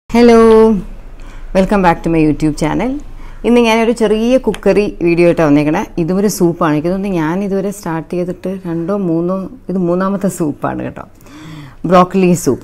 hello welcome back to my YouTube channel ഇന്ന് ഞാനൊരു ചെറിയ കുക്കറി വീഡിയോ ആയിട്ട് വന്നേക്കണേ ഇതും ഒരു സൂപ്പാണ് എനിക്ക് തോന്നുന്നു ഞാൻ ഇതുവരെ സ്റ്റാർട്ട് ചെയ്തിട്ട് രണ്ടോ മൂന്നോ ഇത് മൂന്നാമത്തെ സൂപ്പാണ് കേട്ടോ ബ്രോക്കലി സൂപ്പ്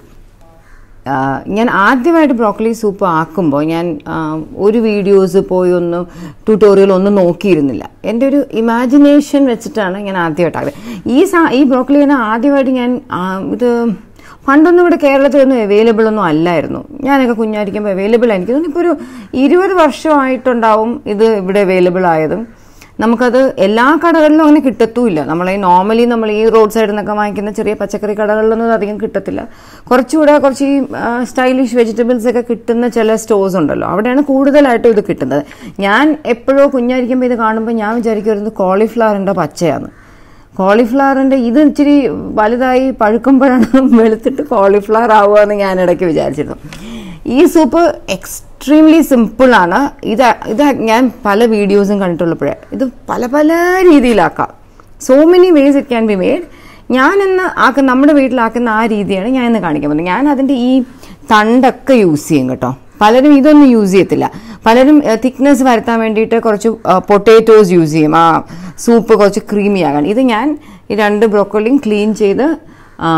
ആഹ് ഞാൻ ആദ്യമായിട്ട് ബ്രോക്കലി സൂപ്പ് ആക്കുമ്പോൾ ഞാൻ ആഹ് ഒരു വീഡിയോസ് പോയി ഒന്ന് ട്യൂട്ടോറിയൽ ഒന്നും നോക്കിയിരുന്നില്ല എൻ്റെ ഒരു ഇമാജിനേഷൻ വെച്ചിട്ടാണ് ഞാൻ ആദ്യമായിട്ട് ആക്കുന്നത് ഈ സാ ഈ ബ്രോക്കലി തന്നെ ആദ്യമായിട്ട് ഞാൻ ആഹ് ഇത് പണ്ടൊന്നും ഇവിടെ കേരളത്തിലൊന്നും അവൈലബിൾ ഒന്നും അല്ലായിരുന്നു ഞാനൊക്കെ കുഞ്ഞായിരിക്കുമ്പോൾ അവൈലബിൾ എനിക്ക് തോന്നുന്നു ഇപ്പോൾ ഒരു ഇരുപത് വർഷമായിട്ടുണ്ടാവും ഇത് ഇവിടെ അവൈലബിൾ ആയതും നമുക്കത് എല്ലാ കടകളിലും അങ്ങനെ കിട്ടത്തുമില്ല നമ്മൾ ഈ നോർമലി നമ്മൾ ഈ റോഡ് സൈഡിൽ നിന്നൊക്കെ വാങ്ങിക്കുന്ന ചെറിയ പച്ചക്കറി കടകളിലൊന്നും ഇത് അധികം കിട്ടത്തില്ല കുറച്ചുകൂടെ കുറച്ച് ഈ സ്റ്റൈലിഷ് വെജിറ്റബിൾസ് ഒക്കെ കിട്ടുന്ന ചില സ്റ്റോഴ്സ് ഉണ്ടല്ലോ അവിടെയാണ് കൂടുതലായിട്ടും ഇത് കിട്ടുന്നത് ഞാൻ എപ്പോഴോ കുഞ്ഞായിരിക്കുമ്പോൾ ഇത് കാണുമ്പോൾ ഞാൻ വിചാരിക്കുമായിരുന്നു കോളിഫ്ലവറിൻ്റെ പച്ചയാണ് കോളിഫ്ലവറിൻ്റെ ഇത് ഇച്ചിരി വലുതായി പഴുക്കുമ്പോഴാണ് വെളുത്തിട്ട് കോളിഫ്ലവർ ആവുക എന്ന് ഞാൻ ഇടയ്ക്ക് വിചാരിച്ചിരുന്നു ഈ സൂപ്പ് എക്സ്ട്രീംലി സിമ്പിളാണ് ഇത് ഇത് ഞാൻ പല വീഡിയോസും കണ്ടിട്ടുള്ളപ്പോഴേ ഇത് പല പല രീതിയിലാക്കാം so many ways it can be made ഞാൻ ഇന്ന് ആക്കുന്ന നമ്മുടെ വീട്ടിലാക്കുന്ന ആ രീതിയാണ് ഞാൻ ഇന്ന് കാണിക്കാൻ പോകുന്നത് ഞാൻ അതിൻ്റെ ഈ തണ്ടൊക്കെ യൂസ് ചെയ്യും കേട്ടോ പലരും ഇതൊന്നും യൂസ് ചെയ്യത്തില്ല പലരും തിക്നെസ് വരുത്താൻ വേണ്ടിയിട്ട് കുറച്ച് പൊട്ടേറ്റോസ് യൂസ് ചെയ്യും ആ സൂപ്പ് കുറച്ച് ക്രീമി ആകാൻ ഇത് ഞാൻ ഈ രണ്ട് ബ്രോക്കോളിയും ക്ലീൻ ചെയ്ത് ആ,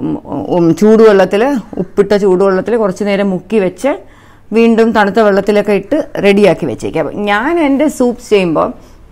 ഉം, ചൂടുവെള്ളത്തിൽ ഉപ്പിട്ട ചൂടുവെള്ളത്തിൽ കുറച്ച് നേരം മുക്കി വെച്ച് വീണ്ടും തണുത്ത വെള്ളത്തിലൊക്കെ ഇട്ട് റെഡിയാക്കി വെച്ചേക്കാം അപ്പം ഞാൻ എൻ്റെ സൂപ്പ് ചെയ്യുമ്പോൾ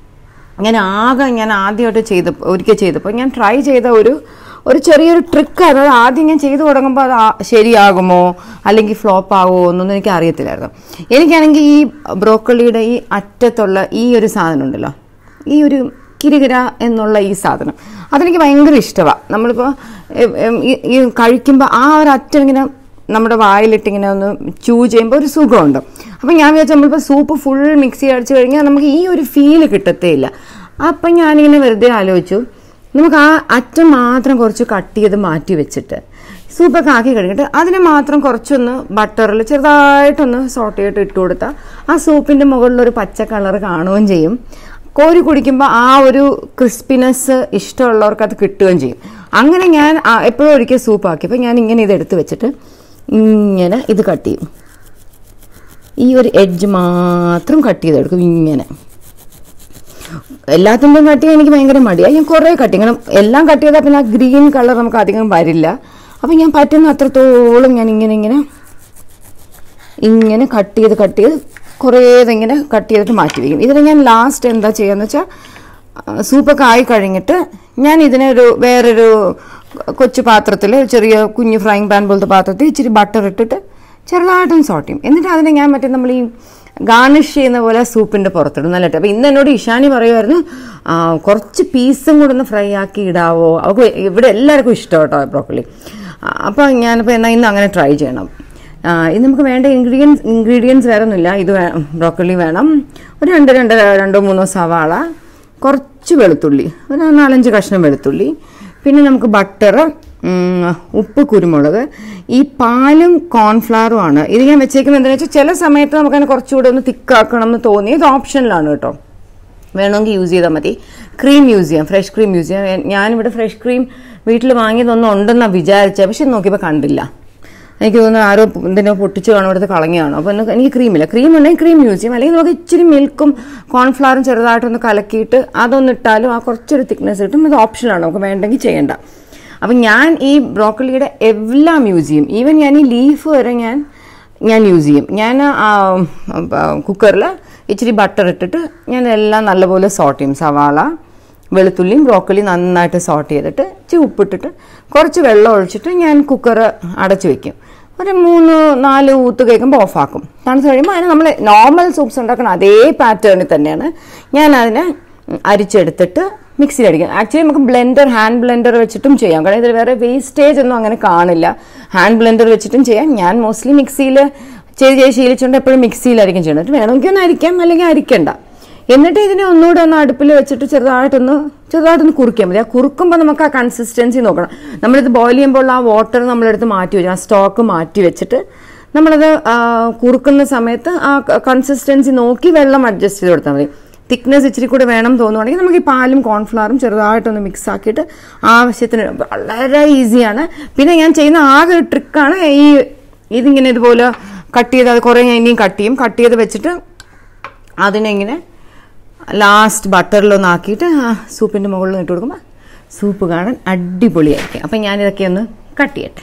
ഞാൻ ആകെ ഞാൻ ആദ്യമായിട്ട് ചെയ്ത ഒരിക്കൽ ചെയ്തപ്പോൾ ഞാൻ ട്രൈ ചെയ്ത ഒരു ഒരു ചെറിയൊരു ട്രിക്ക് അതായത് ആദ്യം ഞാൻ ചെയ്തു തുടങ്ങുമ്പോൾ അത് ആ- ശരിയാകുമോ അല്ലെങ്കിൽ ഫ്ലോപ്പ് ആകുമോ എന്നൊന്നും എനിക്ക് അറിയത്തില്ലായിരുന്നു എനിക്കാണെങ്കിൽ ഈ ബ്രോക്കളിയുടെ ഈ അറ്റത്തുള്ള ഈ ഒരു സാധനം ഉണ്ടല്ലോ ഈ ഒരു കിരികിര എന്നുള്ള ഈ സാധനം അതെനിക്ക് ഭയങ്കര ഇഷ്ടമാണ് നമ്മളിപ്പോൾ എ- എം, ഈ- ഈ കഴിക്കുമ്പോൾ ആ ഒരു അറ്റം ഇങ്ങനെ നമ്മുടെ വായിലിട്ട് ഇങ്ങനെ ഒന്ന് ചൂ ചെയ്യുമ്പോൾ ഒരു സുഖമുണ്ട് അപ്പം ഞാൻ വിചാരിച്ചു നമ്മളിപ്പോൾ സൂപ്പ് ഫുൾ മിക്സി അടിച്ചു കഴിഞ്ഞാൽ നമുക്ക് ഈ ഒരു ഫീല് കിട്ടത്തേ ഇല്ല അപ്പം ഞാനിങ്ങനെ വെറുതെ ആലോചിച്ചു നമുക്ക് ആ അറ്റം മാത്രം കുറച്ച് കട്ട് ചെയ്ത് മാറ്റി വെച്ചിട്ട് സൂപ്പൊക്കെ ആക്കി കഴിഞ്ഞിട്ട് അതിനെ മാത്രം കുറച്ചൊന്ന് ബട്ടറിൽ ചെറുതായിട്ടൊന്ന് സോട്ട് ചെയ്തിട്ട് ഇട്ട് കൊടുത്താൽ ആ സൂപ്പിൻ്റെ മുകളിലൊരു പച്ച കളർ കാണുകയും ചെയ്യും കോരി കുടിക്കുമ്പോൾ ആ ഒരു ക്രിസ്പിനെസ് ഇഷ്ടമുള്ളവർക്ക് അത് കിട്ടുകയും ചെയ്യും അങ്ങനെ ഞാൻ ആ- എപ്പോഴും ഒരിക്കൽ സൂപ്പ് ആക്കിയപ്പോൾ ഞാൻ ഇങ്ങനെ ഇത് എടുത്ത് വെച്ചിട്ട് ഇങ്ങനെ ഇത് കട്ട് ചെയ്യും ഈ ഒരു എഡ്ജ് മാത്രം കട്ട് ചെയ്തെടുക്കും ഇങ്ങനെ എല്ലാത്തിൻ്റെയും കട്ട് ചെയ്യാൻ എനിക്ക് ഭയങ്കര മടിയാണ് ഞാൻ കുറേ കട്ട് ചെയ്യും കാരണം എല്ലാം കട്ട് ചെയ്താൽ പിന്നെ ആ ഗ്രീൻ കളർ നമുക്ക് അധികം വരില്ല അപ്പം ഞാൻ പറ്റുന്ന അത്രത്തോളം ഞാൻ ഇങ്ങനെ ഇങ്ങനെ ഇങ്ങനെ കട്ട് ചെയ്ത് കട്ട് ചെയ്ത് കുറേ ഇങ്ങനെ കട്ട് ചെയ്തിട്ട് മാറ്റി വയ്ക്കും ഇതിന് ഞാൻ ലാസ്റ്റ് എന്താ ചെയ്യാന്ന് വെച്ചാൽ സൂപ്പൊക്കെ ആയി കഴിഞ്ഞിട്ട് ഞാൻ ഇതിനൊരു വേറൊരു കൊച്ചു പാത്രത്തിൽ ചെറിയ കുഞ്ഞു ഫ്രൈങ് പാൻ പോലത്തെ പാത്രത്തിൽ ഇച്ചിരി ബട്ടർ ഇട്ടിട്ട് ചെറുതായിട്ടും സോട്ട് ചെയ്യും എന്നിട്ട് അതിനെ ഞാൻ മറ്റേ നമ്മൾ ഈ ഗാർണിഷ് ചെയ്യുന്ന പോലെ സൂപ്പിൻ്റെ പുറത്തിടും നല്ലിട്ട് അപ്പോൾ ഇന്ന് എന്നോട് ഇഷാനി പറയുമായിരുന്നു "ആ, കുറച്ച് പീസും കൂടെ ഒന്ന് ഫ്രൈ ആക്കി ഇടാവോ അവർക്ക് ഇവിടെ എല്ലാവർക്കും ഇഷ്ടം കേട്ടോ ബ്രോക്കലി അപ്പോൾ ഞാനിപ്പോൾ എന്നാൽ ഇന്ന് അങ്ങനെ ട്രൈ ചെയ്യണം ആ, ഇത് നമുക്ക് വേണ്ട ഇൻഗ്രീഡിയൻസ് ഇൻഗ്രീഡിയൻസ് വേറെ ഒന്നുമില്ല ഇത് ബ്രോക്കലി വേണം ഒരു രണ്ട് രണ്ട് രണ്ടോ മൂന്നോ സവാള കുറച്ച് വെളുത്തുള്ളി ഒരു നാലഞ്ച് കഷ്ണം വെളുത്തുള്ളി പിന്നെ നമുക്ക് ബട്ടർ ഉപ്പ് കുരുമുളക് ഈ പാലും കോൺഫ്ലവറും ആണ് ഇത് ഞാൻ വെച്ചേക്കുന്നത് എന്താണെന്ന് വെച്ചാൽ ചില സമയത്ത് നമുക്കതിനെ കുറച്ചുകൂടെ ഒന്ന് തിക്കാക്കണം എന്ന് തോന്നി ഇത് ഓപ്ഷനിലാണ് കേട്ടോ വേണമെങ്കിൽ യൂസ് ചെയ്താൽ മതി ക്രീം യൂസ് ചെയ്യാം ഫ്രഷ് ക്രീം യൂസ് ചെയ്യാം ഞാനിവിടെ ഫ്രഷ് ക്രീം വീട്ടിൽ വാങ്ങിയതൊന്നും ഉണ്ടെന്നാണ് വിചാരിച്ചത് പക്ഷെ നോക്കിയപ്പോൾ കണ്ടില്ല എനിക്ക് തോന്നുന്നു ആരോ ഇതിനെ പൊട്ടിച്ച് കാണും എടുത്ത് കളഞ്ഞാണോ അപ്പോൾ എനിക്ക് എനിക്ക് ക്രീമില്ല ക്രീം ഉണ്ടെങ്കിൽ ക്രീം യൂസ് ചെയ്യും അല്ലെങ്കിൽ നമുക്ക് ഇച്ചിരി മിൽക്കും കോൺഫ്ലവറും ചെറുതായിട്ടൊന്ന് കലക്കിയിട്ട് അതൊന്ന് ഇട്ടാലും ആ കുറച്ചൊരു തിക്നെസ് കിട്ടും ഇത് ഓപ്ഷനാണ് നമുക്ക് വേണ്ടെങ്കിൽ ചെയ്യേണ്ട അപ്പം ഞാൻ ഈ ബ്രോക്കലിയുടെ എല്ലാം യൂസ് ചെയ്യും ഈവൻ ഞാൻ ഈ ലീഫ് വരെ ഞാൻ ഞാൻ യൂസ് ചെയ്യും ഞാൻ കുക്കറിൽ ഇച്ചിരി ബട്ടർ ഇട്ടിട്ട് ഞാൻ എല്ലാം നല്ലപോലെ സോട്ട് ചെയ്യും സവാള വെളുത്തുള്ളിയും ബ്രോക്കലിയും നന്നായിട്ട് സോട്ട് ചെയ്തിട്ട് ഇച്ചിരി ഉപ്പിട്ടിട്ട് കുറച്ച് വെള്ളം ഒഴിച്ചിട്ട് ഞാൻ കുക്കർ അടച്ചു വെക്കും ഒരു മൂന്ന് നാല് ഊത്ത് കേൾക്കുമ്പോൾ ഓഫാക്കും തണുത്ത് കഴിയുമ്പോൾ അതിന് നമ്മൾ നോർമൽ സൂപ്സ് ഉണ്ടാക്കുന്ന അതേ പാറ്റേണിൽ തന്നെയാണ് ഞാൻ അതിനെ അരിച്ചെടുത്തിട്ട് മിക്സിയിൽ അടിക്കും ആക്ച്വലി നമുക്ക് ബ്ലെൻഡർ ഹാൻഡ് ബ്ലെൻഡർ വെച്ചിട്ടും ചെയ്യാം കാരണം ഇതിൽ വേറെ വേസ്റ്റേജ് ഒന്നും അങ്ങനെ കാണില്ല ഹാൻഡ് ബ്ലെൻഡർ വെച്ചിട്ടും ചെയ്യാം ഞാൻ മോസ്റ്റ്ലി മിക്സിയിൽ ചെയ്ത് ചെയ്ത് ശീലിച്ചുകൊണ്ട് എപ്പോഴും മിക്സിയിലായിരിക്കും ചെയ്യണം എന്നിട്ട് വേണമെങ്കിൽ ഒന്ന് അരിക്കാം അല്ലെങ്കിൽ അരിക്കണ്ട എന്നിട്ട് ഇതിനെ ഒന്നുകൂടെ ഒന്ന് അടുപ്പിൽ വെച്ചിട്ട് ചെറുതായിട്ടൊന്ന് ചെറുതായിട്ടൊന്ന് കുറുക്കിയാൽ മതി ആ കുറുക്കുമ്പോൾ നമുക്ക് ആ കൺസിസ്റ്റൻസി നോക്കണം നമ്മളിത് ബോയിൽ ചെയ്യുമ്പോൾ ആ വാട്ടർ നമ്മളെടുത്ത് മാറ്റി വെച്ചു ആ സ്റ്റോക്ക് മാറ്റി വെച്ചിട്ട് നമ്മളത് ആ, കുറുക്കുന്ന സമയത്ത് ആ കൺസിസ്റ്റൻസി നോക്കി വെള്ളം അഡ്ജസ്റ്റ് ചെയ്ത് കൊടുത്താൽ മതി തിക്നെസ് ഇച്ചിരി കൂടെ വേണം തോന്നുവാണെങ്കിൽ നമുക്ക് ഈ പാലും കോൺഫ്ലവറും ചെറുതായിട്ടൊന്ന് മിക്സ് ആക്കിയിട്ട് ആവശ്യത്തിന് വളരെ ഈസിയാണ് പിന്നെ ഞാൻ ചെയ്യുന്ന ആകെ ഒരു ട്രിക്കാണ് ഈ ഇതിങ്ങനെ ഇതുപോലെ കട്ട് ചെയ്ത് അത് കുറേ ഞാൻ ഇനിയും കട്ട് ചെയ്യും കട്ട് ചെയ്ത് വെച്ചിട്ട് അതിനെങ്ങനെ ലാസ്റ്റ് ബട്ടറിലൊന്ന് ആക്കിയിട്ട് ആ സൂപ്പിൻ്റെ മുകളിൽ ഇട്ട് കൊടുക്കുമ്പോൾ സൂപ്പ് കാണാൻ അടിപൊളിയായിരിക്കും അപ്പം ഞാനിതൊക്കെ ഒന്ന് കട്ട് ചെയ്യട്ടെ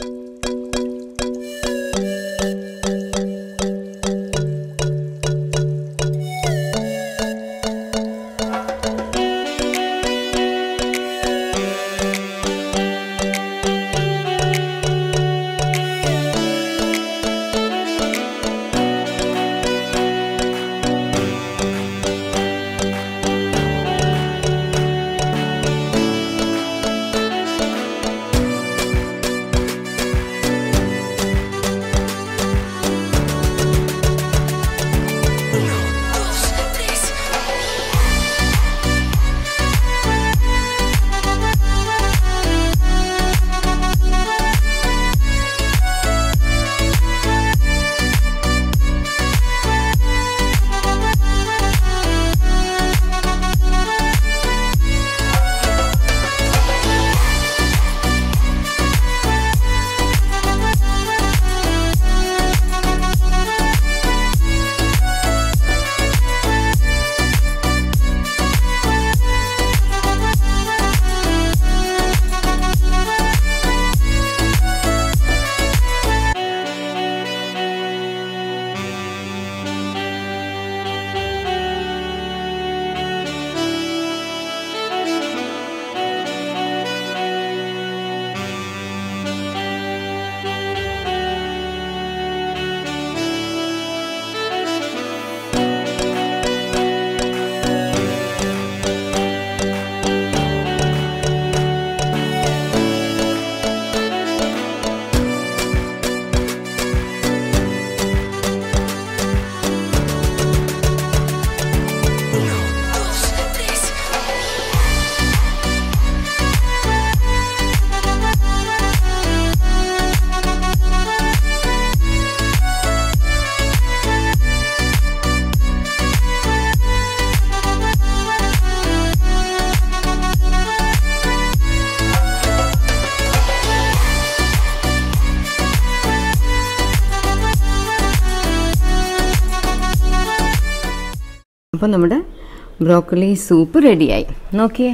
അപ്പം നമ്മുടെ ബ്രോക്കലി സൂപ്പ് റെഡിയായി നോക്കിയേ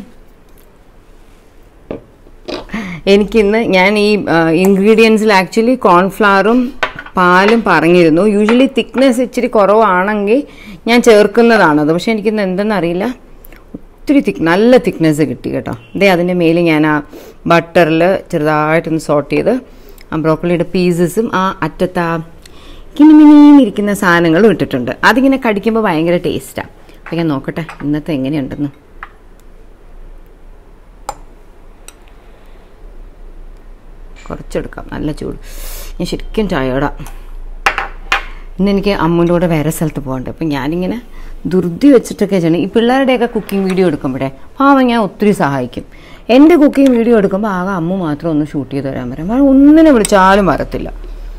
എനിക്കിന്ന് ഞാൻ ഈ ഇൻഗ്രീഡിയൻസിൽ ആക്ച്വലി കോൺഫ്ലവറും പാലും പറഞ്ഞിരുന്നു യൂഷ്വലി തിക്നെസ് ഇച്ചിരി കുറവാണെങ്കിൽ ഞാൻ ചേർക്കുന്നതാണത് പക്ഷെ എനിക്കിന്ന് എന്തെന്നറിയില്ല ഒത്തിരി തിക്ക് നല്ല തിക്നെസ് കിട്ടി കേട്ടോ ഇതേ അതിൻ്റെ മേലെ ഞാൻ ആ ബട്ടറിൽ ചെറുതായിട്ടൊന്ന് സോട്ട് ചെയ്ത് ആ ബ്രോക്കലിയുടെ പീസസും ആ അറ്റത്ത് ആ കിണിമിനിന്നിരിക്കുന്ന സാധനങ്ങളും ഇട്ടിട്ടുണ്ട് അതിങ്ങനെ കടിക്കുമ്പോൾ ഭയങ്കര ടേസ്റ്റാണ് അപ്പം ഞാൻ നോക്കട്ടെ ഇന്നത്തെ എങ്ങനെയുണ്ടെന്ന് കുറച്ചെടുക്കാം നല്ല ചൂട് ഞാൻ ശരിക്കും ടയേർഡാ ഇന്ന് എനിക്ക് അമ്മൂൻ്റെ കൂടെ വേറെ സ്ഥലത്ത് പോകണ്ടേ അപ്പം ഞാനിങ്ങനെ ധൃതി വെച്ചിട്ടൊക്കെ ചെയ്യണം ഈ പിള്ളേരുടെയൊക്കെ കുക്കിംഗ് വീഡിയോ എടുക്കുമ്പോഴേ പാവം ഞാൻ ഒത്തിരി സഹായിക്കും എൻ്റെ കുക്കിംഗ് വീഡിയോ എടുക്കുമ്പോൾ ആകെ അമ്മ മാത്രം ഒന്ന് ഷൂട്ട് ചെയ്ത് തരാൻ പറ്റും കാരണം ഒന്നിനെ വിളിച്ചാലും വരത്തില്ല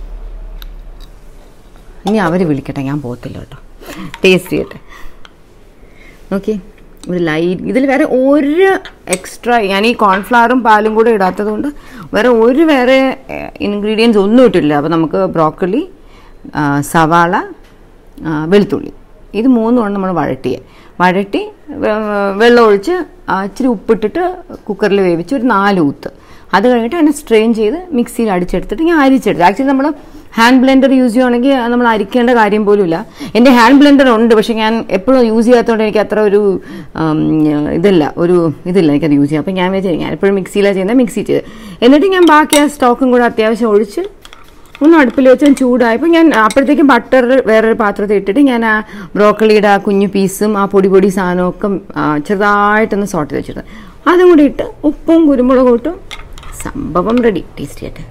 ഇനി അവർ വിളിക്കട്ടെ ഞാൻ പോകത്തില്ല കേട്ടോ ടേസ്റ്റ് ചെയ്യട്ടെ ഓക്കെ ഒരു ലൈറ്റ് ഇതിൽ വേറെ ഒരു എക്സ്ട്രാ ഞാൻ ഈ കോൺഫ്ലവറും പാലും കൂടെ ഇടാത്തത് കൊണ്ട് വേറെ ഒരു വേറെ ഇൻഗ്രീഡിയൻസ് ഒന്നും ഇട്ടില്ല അപ്പോൾ നമുക്ക് ബ്രോക്കലി ആ, സവാള ആ, വെളുത്തുള്ളി ഇത് മൂന്നുമാണ് നമ്മൾ വഴട്ടിയെ വഴട്ടി വെ- വെള്ളം ഒഴിച്ച് ആ, ഇച്ചിരി ഉപ്പിട്ടിട്ട് കുക്കറിൽ വേവിച്ച് ഒരു നാല് ഊത്ത് അത് കഴിഞ്ഞിട്ട് അതിനെ സ്ട്രെയിൻ ചെയ്ത് മിക്സിയിൽ അടിച്ചെടുത്തിട്ട് ഞാൻ അരിച്ചെടുത്തു ആക്ച്വലി നമ്മൾ ഹാൻഡ് ബ്ലെൻഡർ യൂസ് ചെയ്യുവാണെങ്കിൽ നമ്മൾ അരിക്കേണ്ട കാര്യം പോലുമില്ല എൻ്റെ ഹാൻഡ് ബ്ലെൻഡർ ഉണ്ട് പക്ഷെ ഞാൻ എപ്പോഴും യൂസ് ചെയ്യാത്തതുകൊണ്ട് എനിക്ക് അത്ര ഒരു ഉം, ഇതില്ല ഒരു ഇതില്ല എനിക്കത് യൂസ് ചെയ്യാം അപ്പം ഞാൻ വിചാരിച്ചു ഞാൻ എപ്പോഴും മിക്സിയിലാണ് ചെയ്യുന്നത് മിക്സി ചെയ്ത് എന്നിട്ട് ഞാൻ ബാക്കി ആ സ്റ്റോക്കും കൂടെ അത്യാവശ്യം ഒഴിച്ച് ഒന്ന് അടുപ്പിൽ വെച്ച് ഞാൻ ചൂടായപ്പോൾ ഞാൻ അപ്പോഴത്തേക്കും ബട്ടർ വേറൊരു പാത്രത്തിൽ ഇട്ടിട്ട് ഞാൻ ആ ബ്രോക്കളിയുടെ ആ കുഞ്ഞു പീസും ആ പൊടി പൊടി സാധനമൊക്കെ ആ, ചെറുതായിട്ടൊന്ന് സോട്ട് ചെയ്ത് വെച്ചിട്ട് അതും കൂടി ഇട്ട് ഉപ്പും കുരുമുളകും ഇട്ടും സംഭവം റെഡി ടേസ്റ്റ് ചെയ്യട്ടെ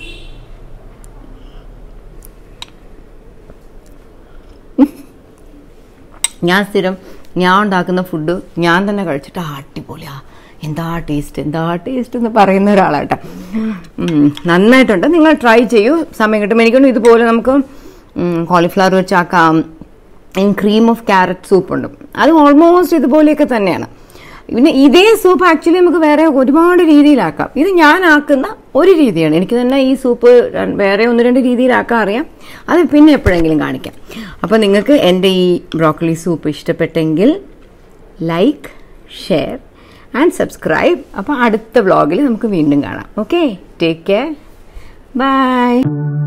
ഞാൻ സ്ഥിരം ഞാൻ ഉണ്ടാക്കുന്ന ഫുഡ് ഞാൻ തന്നെ കഴിച്ചിട്ട് ആ, അടിപൊളിയാ എന്താ ടേസ്റ്റ് എന്താ ടേസ്റ്റ് എന്ന് പറയുന്ന ഒരാളാട്ടോ ഉം, നന്നായിട്ടുണ്ട് നിങ്ങൾ ട്രൈ ചെയ്യൂ സമയം കിട്ടും എനിക്കൊന്നും ഇതുപോലെ നമുക്ക് കോളിഫ്ലവർ വെച്ചാക്കാം ക്രീം ഓഫ് ക്യാരറ്റ് സൂപ്പ് ഉണ്ട് അത് ഓൾമോസ്റ്റ് ഇതുപോലെയൊക്കെ തന്നെയാണ് പിന്നെ ഇതേ സൂപ്പ് ആക്ച്വലി നമുക്ക് വേറെ ഒരുപാട് രീതിയിലാക്കാം ഇത് ഞാൻ ആക്കുന്ന ഒരു രീതിയാണ് എനിക്ക് തന്നെ ഈ സൂപ്പ് വേറെ ഒന്ന് രണ്ട് രീതിയിലാക്കാൻ അറിയാം അത് പിന്നെ എപ്പോഴെങ്കിലും കാണിക്കാം അപ്പോൾ നിങ്ങൾക്ക് എൻ്റെ ഈ ബ്രോക്കലി സൂപ്പ് ഇഷ്ടപ്പെട്ടെങ്കിൽ ലൈക്ക് ഷെയർ ആൻഡ് സബ്സ്ക്രൈബ് അപ്പോൾ അടുത്ത വ്ളോഗിൽ നമുക്ക് വീണ്ടും കാണാം ഓക്കെ ടേക്ക് കെയർ ബൈ